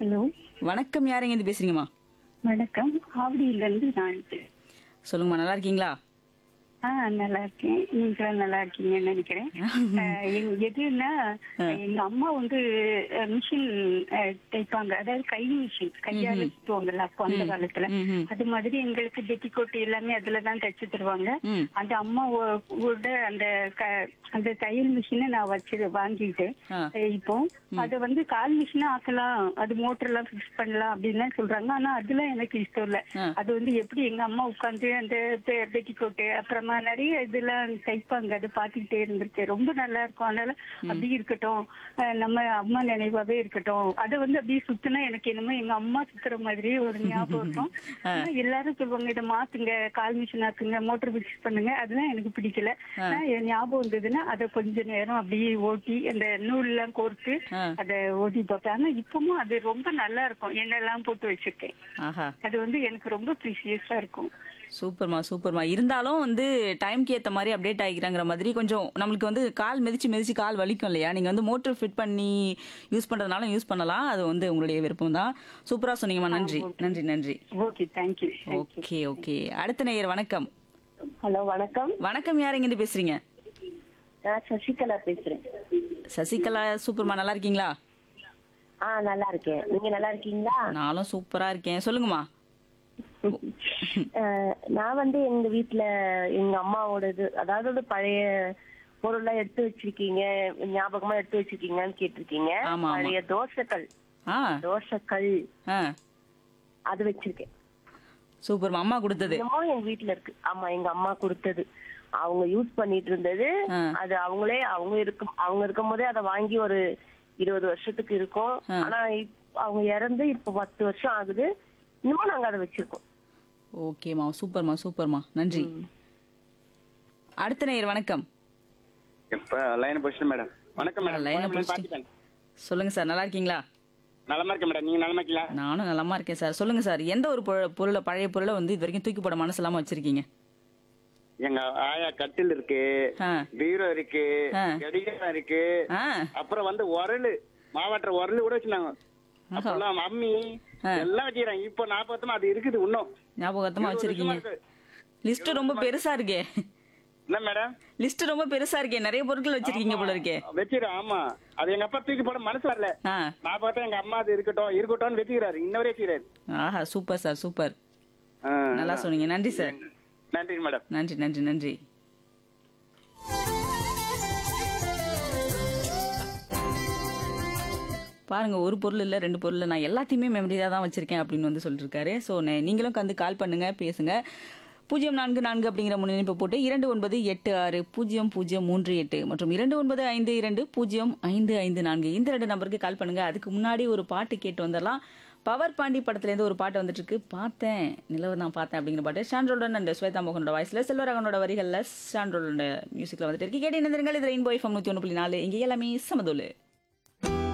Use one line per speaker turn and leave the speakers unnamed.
Hello
வணக்கம் யாருங்க இது பேசுறீங்கம்மா
வணக்கம் ஆவடியிலேருந்து நான்
சொல்லுங்கம்மா நல்லா இருக்கீங்களா
ஆ நல்லா இருக்கேன் நீங்களும் நல்லா இருக்கீங்கன்னு நினைக்கிறேன் அஹ், எங்க- எதுன்னா எங்க அம்மா வந்து மிஷின் தைப்பாங்க அதாவது கை மிஷின் கையால சுத்துவாங்கல்ல அப்போ அந்த காலத்துல
ம்ஹும்.
அது மாதிரி எங்களுக்கு பெட்டிக்கோட் எல்லாமே அதுல தான் தைச்சு தருவாங்க
ம்.
அந்த அம்மாவோட அந்த க- அந்த தையல் மிஷினை நான் வச்சு வாங்கிட்டு
ஆ.
அஹ், இப்போ அதை வந்து கால் மிஷினா ஆக்கலாம் அது மோட்டர் எல்லாம் பிக்ஸ் பண்ணலாம் அப்படின்லாம் சொல்றாங்க ஆனா அதெல்லாம் எனக்கு இஷ்டம் இல்ல
ஆ.
அது வந்து எப்படி எங்க அம்மா உட்காந்து அந்த பெ- பெட்டிக்கோட்டு அப்புறமா நிறைய இதெல்லாம் தைப்பாங்க அது பாத்துக்கிட்டே இருந்திருக்கேன் ரொம்ப நல்லா இருக்கும் அதனால அப்படி இருக்கட்டும் அஹ் நம்ம அம்மா நினைவாவே இருக்கட்டும் அதை வந்து அப்படியே சுத்தினா எனக்கு என்னமோ எங்க அம்மா சுத்துற மாதிரி ஒரு ஞாபகம் இருக்கும் ஆனா எல்லாரும் சொல்லுவாங்க இதை மாத்துங்க கால் மிஷின் ஆக்குங்க மோட்டர் பிக்ஸ் பண்ணுங்க அதெல்லாம் எனக்கு பிடிக்கல நான் என் ஞாபகம் இருந்ததுன்னா அதை கொஞ்ச நேரம் அப்படியே ஓட்டி அந்த நூல் எல்லாம் கோர்த்து
ஆ.
அதை ஓட்டி பார்ப்பேன் ஆனா இப்பவும் அது ரொம்ப நல்லா இருக்கும் எண்ணெல்லாம் போட்டு வச்சிருக்கேன்
ஆஹா
அது வந்து எனக்கு ரொம்ப ப்ரீசியஸா இருக்கும்
சூப்பர்மா சூப்பர்மா இருந்தாலும் வந்து டைம்க்கு ஏற்ற மாதிரி அப்டேட் ஆகிக்கிறாங்கிற மாதிரி கொஞ்சம் நம்மளுக்கு வந்து கால் மிதிச்சு மிதிச்சு கால் வலிக்கும் இல்லையா நீங்கள் வந்து மோட்டர் ஃபிட் பண்ணி யூஸ் பண்ணுறதுனால யூஸ் பண்ணலாம் அது வந்து உங்களுடைய விருப்பம் தான் சூப்பராக சொன்னீங்கம்மா நன்றி நன்றி நன்றி
ஓகே தேங்க்யூ
ஓகே ஓகே அடுத்த நேயர் வணக்கம்
ஹலோ வணக்கம்
வணக்கம் யாருங்கிட்டு பேசுறீங்க
நான் சசிகலா பேசுறேன்
சசிகலா சூப்பர்மா நல்லா இருக்கீங்களா
ஆ நல்லா இருக்கேன் நீங்க நல்லா இருக்கீங்களா
நானும் சூப்பரா இருக்கேன் சொல்லுங்கம்மா
அஹ், நான் வந்து எங்க வீட்ல எங்க அம்மாவோடது அதாவது ஒரு பழைய பொருள்லாம் எடுத்து வச்சிருக்கீங்க ஞாபகமா எடுத்து வச்சிருக்கீங்கன்னு கேட்டிருக்கீங்க
ஆமா, ஆமா.
பழைய தோசைக்கல்
ஆ
தோசைக்கல்
ஆ
அது வச்சிருக்கேன்
சூப்பர்மா அம்மா கொடுத்தது
இன்னமும் எங்க வீட்ல இருக்கு ஆமா எங்க அம்மா கொடுத்தது அவங்க யூஸ் பண்ணிட்டு இருந்தது
ஆ.
அது அவங்களே அவங்க இருக்கும் அவங்க இருக்கும் போதே அதை வாங்கி ஒரு இருபது வருஷத்துக்கு இருக்கும்
ஆ.
ஆனா இப்- அவங்க இறந்து இப்ப பத்து வருஷம் ஆகுது இன்னமும் நாங்க அதை வச்சிருக்கோம்
ஓகேம்மா சூப்பர்மா சூப்பர்மா நன்றி அடுத்த நேயர் வணக்கம்
இப்ப லைன் பொசிஷன் மேடம் வணக்கம் மேடம்
லைனை
கோயம்புல
பிடிச்சிட்டு-
பார்த்துட்டேன்.
சொல்லுங்க சார் நல்லா இருக்கீங்களா
நலமா இருக்கேன் மேடம் நீங்க நலமா இருக்கீங்களா
நானும் நலமா இருக்கேன் சார் சொல்லுங்க சார் எந்த ஒரு பொருளை- பொருளை பழைய பொருளை வந்து இது வரைக்கும் தூக்கி போட மனசு இல்லாம வச்சிருக்கீங்க
எங்க ஆயா கட்டில் இருக்கு
ஆ.
பீரோ இருக்கு
ஆ.
கடிகாரம் இருக்கு
ஆ
அப்புறம் வந்து உரலு மாவாட்டுற உரலு கூட வச்சிருந்தாங்க அப்பெல்லாம் மம்மி எல்லாம் வச்சுக்கிறாங்க இப்போ நாற்பத்தமா அது இருக்குது இன்னும்
ஞாபகத்தமா
இருபது
வச்சிருக்கீங்க
வருஷமா இருக்கு.
லிஸ்ட் ரொம்ப பெருசா இருக்கே
என்ன மேடம்
லிஸ்ட் ரொம்ப பெருசா இருக்கே நிறைய பொருட்கள் வச்சிருக்கீங்க போல இருக்கே
வச்சிரும் ஆமா அது எங்க அப்பா தூக்கி போட மனசு வரல
ஆ
நான் பார்த்தா எங்க அம்மா அது இருக்கட்டும் இருக்கட்டும்னு வச்சுக்கிறாரு இன்ன வரை வச்சுக்கிறாரு
ஆஹா சூப்பர் சார் சூப்பர்
ஆ.
நல்லா சொன்னீங்க நன்றி சார்
நன்றி மேடம்
நன்றி நன்றி நன்றி பாருங்க ஒரு பொருள் இல்ல ரெண்டு பொருள் இல்ல, நான் எல்லாத்தையுமே மெமரியா தான் வச்சிருக்கேன் அப்படின்னு வந்து சொல்லிருக்காரு ஸோ நீங்களும் கந்து கால் பண்ணுங்க பேசுங்க பூஜ்ஜியம் நான்கு நான்கு அப்படிங்கிற முன்னிணைப்பு போட்டு இரண்டு ஒன்பது எட்டு ஆறு பூஜ்ஜியம் பூஜ்ஜியம் மூன்று எட்டு மற்றும் இரண்டு ஒன்பது ஐந்து இரண்டு பூஜ்ஜியம் ஐந்து ஐந்து நான்கு இந்த ரெண்டு நம்பருக்கு கால் பண்ணுங்க அதுக்கு முன்னாடி ஒரு பாட்டு கேட்டு வந்துடலாம் பவர் பாண்டி படத்துலேருந்து ஒரு பாட்டு வந்துட்டு இருக்கு பார்த்தேன் நிலவு நான் பார்த்தேன் அப்படிங்கிற பாட்டு ஷான்ரோடன் அண்ட் ஸ்வேதா மோகனோட வாய்ஸ்ல செல்வராகனோட வரிகளில் ஷான்ரோட மியூசிக்ல வந்துட்டு இருக்கு கேட்டு இணைந்திருங்கள் இது ரெயின்போ எஃப்எம் நூற்றி ஒன்று புள்ளி நாலு இங்கே எல்லாமே சமதோலு